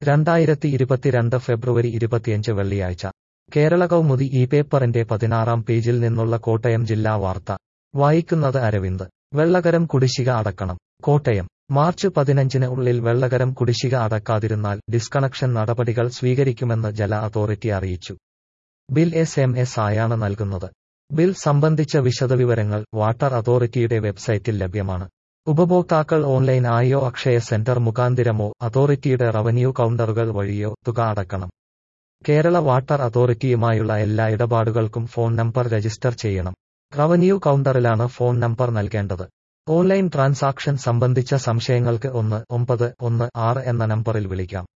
രണ്ടായിരത്തി ഇരുപത്തിരണ്ട് ഫെബ്രുവരി ഇരുപത്തിയഞ്ച് വെള്ളിയാഴ്ച കേരള കൗമുദി ഈ പേപ്പറിന്റെ പതിനാറാം പേജിൽ നിന്നുള്ള കോട്ടയം ജില്ലാ വാർത്ത വായിക്കുന്നത് അരവിന്ദ് വെള്ളകരം കുടിശ്ശിക അടക്കണം കോട്ടയം മാർച്ച് പതിനഞ്ചിന് ഉള്ളിൽ വെള്ളകരം കുടിശ്ശിക അടക്കാതിരുന്നാൽ ഡിസ്കണക്ഷൻ നടപടികൾ സ്വീകരിക്കുമെന്ന് ജല അതോറിറ്റി അറിയിച്ചു ബിൽ എസ് എം എസ് ആയാണ് നൽകുന്നത് ബിൽ സംബന്ധിച്ച വിശദവിവരങ്ങൾ വാട്ടർ അതോറിറ്റിയുടെ വെബ്സൈറ്റിൽ ലഭ്യമാണ് ഉപഭോക്താക്കൾ ഓൺലൈൻ ആയോ അക്ഷയ സെന്റർ മുഖാന്തിരമോ അതോറിറ്റിയുടെ റവന്യൂ കൗണ്ടറുകൾ വഴിയോ തുക അടക്കണം കേരള വാട്ടർ അതോറിറ്റിയുമായുള്ള എല്ലാ ഇടപാടുകൾക്കും ഫോൺ നമ്പർ രജിസ്റ്റർ ചെയ്യണം റവന്യൂ കൗണ്ടറിലാണ് ഫോൺ നമ്പർ നൽകേണ്ടത് ഓൺലൈൻ ട്രാൻസാക്ഷൻ സംബന്ധിച്ച സംശയങ്ങൾക്ക് ഒന്ന് ഒമ്പത് ഒന്ന് ആറ് എന്ന നമ്പറിൽ വിളിക്കാം